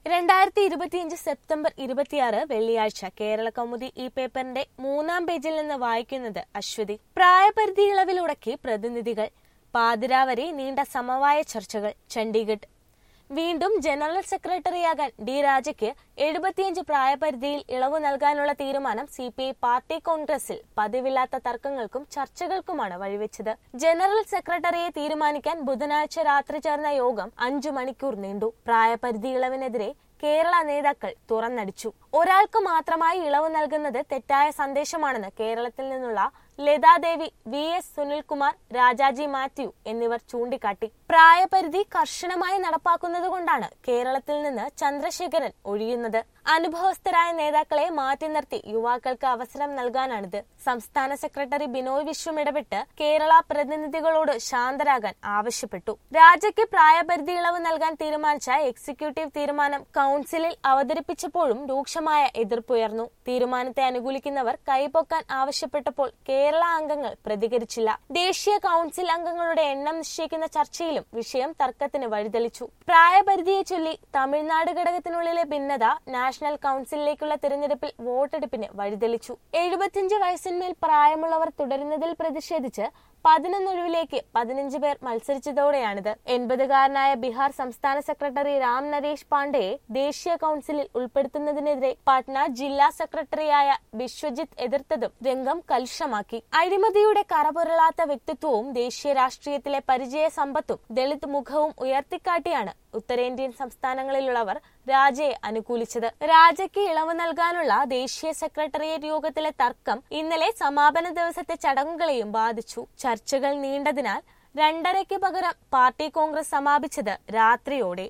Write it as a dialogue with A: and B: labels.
A: രണ്ടായിരത്തി ഇരുപത്തിയഞ്ച് സെപ്റ്റംബർ ഇരുപത്തിയാറ് വെള്ളിയാഴ്ച കേരള കൗമുദി ഈ പേപ്പറിന്റെ മൂന്നാം പേജിൽ നിന്ന് വായിക്കുന്നത് അശ്വതി പ്രായപരിധി ഇളവിലുടക്കി പ്രതിനിധികൾ പാതിരാവരെ നീണ്ട സമവായ ചർച്ചകൾ ചണ്ഡീഗഡ് വീണ്ടും ജനറൽ സെക്രട്ടറിയാകാൻ ഡി രാജയ്ക്ക് എഴുപത്തിയഞ്ച് പ്രായപരിധിയിൽ ഇളവ് നൽകാനുള്ള തീരുമാനം സി പി ഐ പാർട്ടി കോൺഗ്രസിൽ പതിവില്ലാത്ത തർക്കങ്ങൾക്കും ചർച്ചകൾക്കുമാണ് വഴിവെച്ചത് ജനറൽ സെക്രട്ടറിയെ തീരുമാനിക്കാൻ ബുധനാഴ്ച രാത്രി ചേർന്ന യോഗം അഞ്ചു മണിക്കൂർ നീണ്ടു പ്രായപരിധി ഇളവിനെതിരെ കേരള നേതാക്കൾ തുറന്നടിച്ചു ഒരാൾക്ക് മാത്രമായി ഇളവ് നൽകുന്നത് തെറ്റായ സന്ദേശമാണെന്ന് കേരളത്തിൽ നിന്നുള്ള Lathadevi V S Sunilkumar Rajaji Mathew എന്നിവർ ചൂണ്ടിക്കാട്ടി പ്രായപരിധി കർശനമായി നടപ്പാക്കുന്നതുകൊണ്ടാണ് കേരളത്തിൽ നിന്ന് ചന്ദ്രശേഖരൻ ഒഴിയുന്നത് അനുഭവസ്ഥരായ നേതാക്കളെ മാറ്റി നിർത്തി യുവാക്കൾക്ക് അവസരം നൽകാനാണിത് സംസ്ഥാന സെക്രട്ടറി ബിനോയ് വിശ്വം ഇടപെട്ട് കേരള പ്രതിനിധികളോട് ശാന്തരാകാൻ ആവശ്യപ്പെട്ടു രാജയ്ക്ക് പ്രായപരിധി ഇളവ് നൽകാൻ തീരുമാനിച്ച എക്സിക്യൂട്ടീവ് തീരുമാനം കൌൺസിലിൽ അവതരിപ്പിച്ചപ്പോഴും രൂക്ഷമായ എതിർപ്പുയർന്നു തീരുമാനത്തെ അനുകൂലിക്കുന്നവർ കൈപൊക്കാൻ ആവശ്യപ്പെട്ടപ്പോൾ കേരള അംഗങ്ങൾ പ്രതികരിച്ചില്ല ദേശീയ കൌൺസിൽ അംഗങ്ങളുടെ എണ്ണം നിശ്ചയിക്കുന്ന ചർച്ചയിലും വിഷയം തർക്കത്തിന് വഴിതെളിച്ചു പ്രായപരിധിയെ ചൊല്ലി തമിഴ്നാട് ഘടകത്തിനുള്ളിലെ ഭിന്നത നാഷണൽ കൌൺസിലിലേക്കുള്ള തിരഞ്ഞെടുപ്പിൽ വോട്ടെടുപ്പിന് വഴിതെളിച്ചു എഴുപത്തിയഞ്ച് വയസ്സിന്മേൽ പ്രായമുള്ളവർ തുടരുന്നതിൽ പ്രതിഷേധിച്ച് പതിനൊന്നൊഴിവിലേക്ക് പതിനഞ്ച് പേർ മത്സരിച്ചതോടെയാണിത് എൺപതുകാരനായ ബീഹാർ സംസ്ഥാന സെക്രട്ടറി രാം നരേഷ് പാണ്ഡെയെ ദേശീയ കൌൺസിലിൽ ഉൾപ്പെടുത്തുന്നതിനെതിരെ പാട്ന ജില്ലാ സെക്രട്ടറിയായ ബിശ്വജിത്ത് എതിർത്തതും രംഗം കലുഷമാക്കി അഴിമതിയുടെ കറപുരളാത്ത വ്യക്തിത്വവും ദേശീയ രാഷ്ട്രീയത്തിലെ പരിചയ സമ്പത്തും ദളിത് മുഖവും ഉയർത്തിക്കാട്ടിയാണ് ഉത്തരേന്ത്യൻ സംസ്ഥാനങ്ങളിലുള്ളവർ രാജയെ അനുകൂലിച്ചത് രാജയ്ക്ക് ഇളവ് നൽകാനുള്ള ദേശീയ സെക്രട്ടേറിയറ്റ് യോഗത്തിലെ തർക്കം ഇന്നലെ സമാപന ദിവസത്തെ ചടങ്ങുകളെയും ബാധിച്ചു ചർച്ചകൾ നീണ്ടതിനാൽ രണ്ടരയ്ക്ക് പകരം പാർട്ടി കോൺഗ്രസ് സമാപിച്ചത് രാത്രിയോടെ